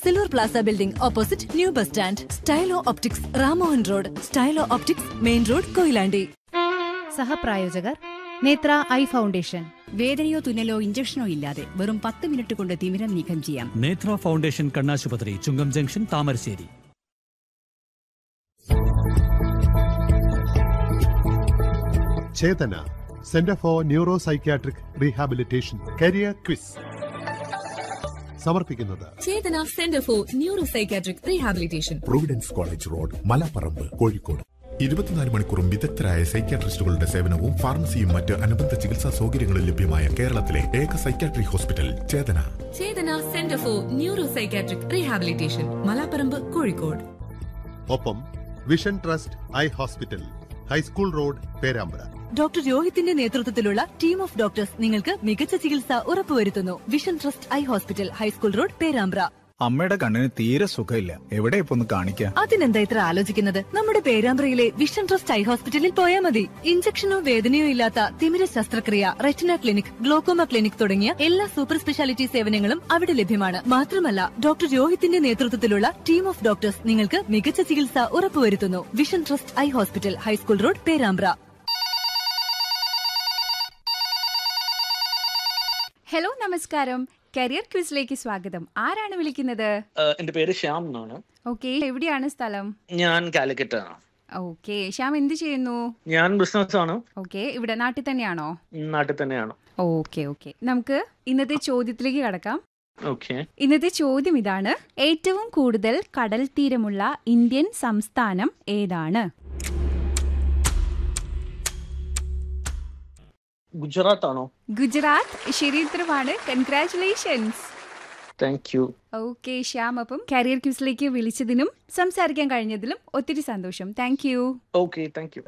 silver Plaza building opposite new bus stand Stylo Optics Rammohan road Stylo Optics main road Koyilandy സഹപ്രായോജകർ Nethra eye foundation വേദനയോ തുന്നലോ ഇഞ്ചക്ഷനോ ഇല്ലാതെ വെറും പത്ത് minute കൊണ്ട് തിമിരം നീക്കം ചെയ്യാം നേത്ര ഫൗണ്ടേഷൻ കണ്ണാശുപത്രി Chungam junction Thamarassery Chetana centre for neuro psychiatric rehabilitation career quiz സമർപ്പിക്കുന്നത് Chetana centre for neuro psychiatric rehabilitation Providence college road Malaparamba Kozhikode ഇരുപത്തിനാല് മണിക്കൂറും വിദഗ്ധരായ സൈക്യാട്രിസ്റ്റുകളുടെ സേവനവും ഫാർമസിയും മറ്റ് അനുബന്ധ ചികിത്സാ സൗകര്യങ്ങളും ലഭ്യമായ കേരളത്തിലെ ഏക psychiatry hospital Chetana Chetana centre for neuro psychiatric rehabilitation Malaparamba Kozhikode ഒപ്പം Vision Trust eye hospital high school road Perambra doctor രോഹിത്തിന്റെ നേതൃത്വത്തിലുള്ള ടീം ഓഫ് ഡോക്ടേഴ്സ് നിങ്ങൾക്ക് മികച്ച ചികിത്സ ഉറപ്പുവരുത്തുന്നു Vision Trust eye hospital high school road Perambra അമ്മയുടെ കണ്ണിന് തീരെ സുഖമില്ല എവിടെ ഇപ്പൊ ഒന്ന് കാണിക്കാം അതിനെന്താ ഇത്ര ആലോചിക്കുന്നത് നമ്മുടെ പേരാമ്പ്രയിലെ വിഷൻ ട്രസ്റ്റ് ഐ ഹോസ്പിറ്റലിൽ പോയാൽ മതി ഇഞ്ചക്ഷനോ വേദനയോ ഇല്ലാത്ത തിമിര ശസ്ത്രക്രിയ റെറ്റിന ക്ലിനിക് ഗ്ലോക്കോമ ക്ലിനിക് തുടങ്ങിയ എല്ലാ സൂപ്പർ സ്പെഷ്യാലിറ്റി സേവനങ്ങളും അവിടെ ലഭ്യമാണ് മാത്രമല്ല ഡോക്ടർ രോഹിത്തിന്റെ നേതൃത്വത്തിലുള്ള ടീം ഓഫ് ഡോക്ടേഴ്സ് നിങ്ങൾക്ക് മികച്ച ചികിത്സ ഉറപ്പുവരുത്തുന്നു Vision Trust eye hospital high school road Perambra hello നമസ്കാരം കരിയർ ക്വിസിലേക്ക് സ്വാഗതം ആരാണ് വിളിക്കുന്നത് ഏഹ് എന്റെ പേര് ശ്യാം എന്നാണ് ഓക്കെ എവിടെയാണ് സ്ഥലം ഞാൻ കാലിക്കറ്റ് ആണ് ഓക്കെ ശ്യാം എന്ത് ചെയ്യുന്നു ഞാൻ ബിസിനസ് ആണ് ഓക്കെ ഇവിടെ നാട്ടിൽ തന്നെയാണോ നാട്ടിൽ തന്നെയാണ് ഓക്കെ ഓക്കെ നമുക്ക് ഇന്നത്തെ ചോദ്യത്തിലേക്ക് കടക്കാം ഓക്കെ ഇന്നത്തെ ചോദ്യം ഇതാണ് ഏറ്റവും കൂടുതൽ കടൽ തീരമുള്ള ഇന്ത്യൻ സംസ്ഥാനം ഏതാണ് ഗുജറാത്ത് ആണോ ഗുജറാത്ത് ശരി ഉത്തരമാണ് congratulations thank you okay Shyam അപ്പം കരിയർ ക്യൂസിലേക്ക് വിളിച്ചതിനും സംസാരിക്കാൻ കഴിഞ്ഞതിലും ഒത്തിരി സന്തോഷം thank you okay thank you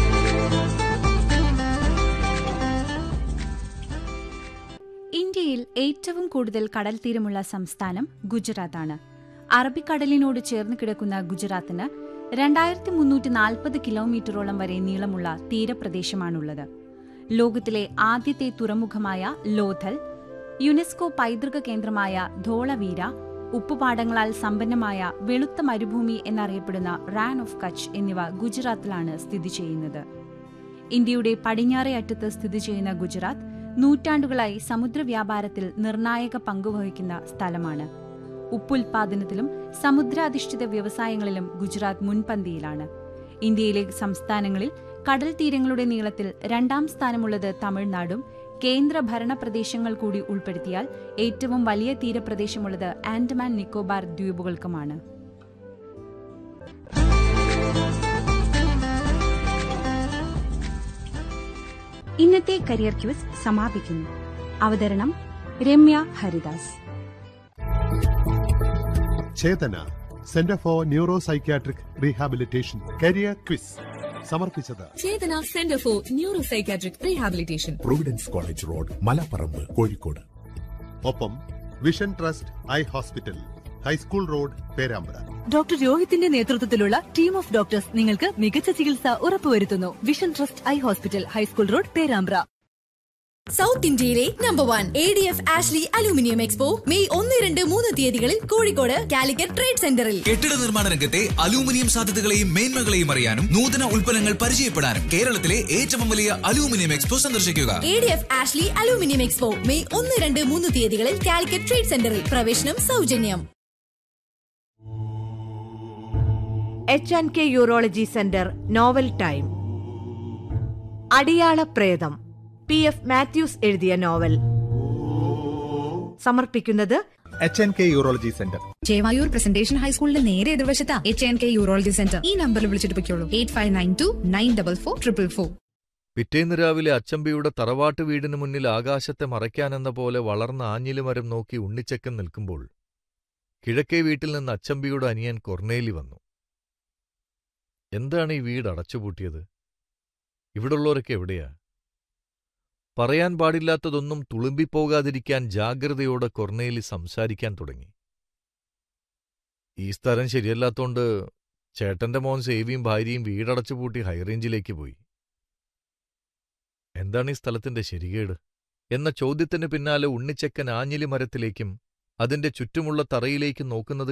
ഇന്ത്യയിൽ ഏറ്റവും കൂടുതൽ കടൽ തീരമുള്ള സംസ്ഥാനം ഗുജറാത്താണ് അറബിക്കടലിനോട് ചേർന്ന് കിടക്കുന്ന ഗുജറാത്തിന് രണ്ടായിരത്തി മുന്നൂറ്റി നാൽപ്പത് കിലോമീറ്ററോളം വരെ നീളമുള്ള തീരപ്രദേശമാണുള്ളത് ലോകത്തിലെ ആദ്യത്തെ തുറമുഖമായ ലോഥൽ യുനെസ്കോ പൈതൃക കേന്ദ്രമായ ധോളവീര ഉപ്പുപാടങ്ങളാൽ സമ്പന്നമായ വെളുത്ത മരുഭൂമി എന്നറിയപ്പെടുന്ന റാൻ ഓഫ് കച്ച് എന്നിവ ഗുജറാത്തിലാണ് സ്ഥിതി ചെയ്യുന്നത് ഇന്ത്യയുടെ പടിഞ്ഞാറേ അറ്റത്ത് സ്ഥിതി ചെയ്യുന്ന ഗുജറാത്ത് നൂറ്റാണ്ടുകളായി സമുദ്രവ്യാപാരത്തിൽ നിർണായക പങ്കുവഹിക്കുന്ന സ്ഥലമാണ് ഉപ്പുൽപാദനത്തിലും സമുദ്രാധിഷ്ഠിത വ്യവസായങ്ങളിലും ഗുജറാത്ത് മുൻപന്തിയിലാണ് ഇന്ത്യയിലെ സംസ്ഥാനങ്ങളിൽ കടൽ തീരങ്ങളുടെ നീളത്തിൽ രണ്ടാം സ്ഥാനമുള്ളത് തമിഴ്നാടും കേന്ദ്ര ഭരണ പ്രദേശങ്ങൾ കൂടി ഉൾപ്പെടുത്തിയാൽ ഏറ്റവും വലിയ തീരപ്രദേശമുള്ളത് ആൻഡമാൻ നിക്കോബാർ ദ്വീപുകൾക്കുമാണ് ഇന്നത്തെ കരിയർ ക്യൂസ് സമാപിക്കുന്നു അവതരണം Ramya Haridas Chetana centre for neuro psychiatric rehabilitation career quiz സമർപ്പിച്ചത് Chetana centre for neuro psychiatric rehabilitation Providence college road Malaparamba Kozhikode ഒപ്പം Vision Trust eye hospital high school road Perambra doctor രോഹിത്തിന്റെ നേതൃത്വത്തിലുള്ള ടീം ഓഫ് ഡോക്ടേഴ്സ് നിങ്ങൾക്ക് മികച്ച ചികിത്സ ഉറപ്പുവരുത്തുന്നു Vision Trust eye hospital high school road Perambra south ഇന്ത്യയിലെ number one A D F Ashley aluminium expo May ഒന്ന് രണ്ട് മൂന്ന് തീയതികളിൽ കോഴിക്കോട് കാലിക്കറ്റ് ട്രേഡ് സെന്ററിൽ കെട്ടിട നിർമ്മാണ രംഗത്തെ അലൂമിനിയം സാധ്യതകളെയും മേന്മകളെയും അറിയാനും നൂതന ഉൽപ്പന്നങ്ങൾ പരിചയപ്പെടാനും കേരളത്തിലെ ഏറ്റവും വലിയ അലൂമിനിയം എക്സ്പോ സന്ദർശിക്കുക A D F Ashley aluminium expo May ഒന്ന് രണ്ട് മൂന്ന് തീയതികളിൽ കാലിക്കറ്റ് ട്രേഡ് സെന്ററിൽ പ്രവേശനം സൗജന്യം H and K urology centre novel time Adiyala Pretham P F Mathews എഴുതിയ നോവൽ സമർപ്പിക്കുന്നത് H N K urology centre Chevayur presentation ഹൈസ്കൂളിന്റെ നേരെ എതിർവശത്താ H N K urology centre ഈ നമ്പറിൽ വിളിച്ചിട്ട് പൊയ്ക്കോളൂ eight five nine two nine double four triple four പിറ്റേന്ന് രാവിലെ അച്ചമ്പിയുടെ തറവാട്ട് വീടിന് മുന്നിൽ ആകാശത്തെ മറയ്ക്കാനെന്ന പോലെ വളർന്ന ആഞ്ഞിലിമരം നോക്കി ഉണ്ണിച്ചക്കൻ നിൽക്കുമ്പോൾ കിഴക്കേ വീട്ടിൽ നിന്ന് അച്ചമ്പിയുടെ അനിയൻ കൊർണേലി വന്നു എന്താണ് ഈ വീട് അടച്ചുപൂട്ടിയത് ഇവിടുള്ളവരൊക്കെ എവിടെയാ പറയാൻ പാടില്ലാത്തതൊന്നും തുളുമ്പിപ്പോകാതിരിക്കാൻ ജാഗ്രതയോടെ കൊർണേലി സംസാരിക്കാൻ തുടങ്ങി ഈ സ്ഥലം ശരിയല്ലാത്തോണ്ട് ചേട്ടന്റെ മോൻ സേവിയും ഭാര്യയും വീടടച്ചുപൂട്ടി ഹൈറേഞ്ചിലേക്ക് പോയി എന്താണ് ഈ സ്ഥലത്തിന്റെ ശരികേട് എന്ന ചോദ്യത്തിന് പിന്നാലെ ഉണ്ണിച്ചക്കൻ ആഞ്ഞിലി മരത്തിലേക്കും അതിന്റെ ചുറ്റുമുള്ള തറയിലേക്കും നോക്കുന്നത്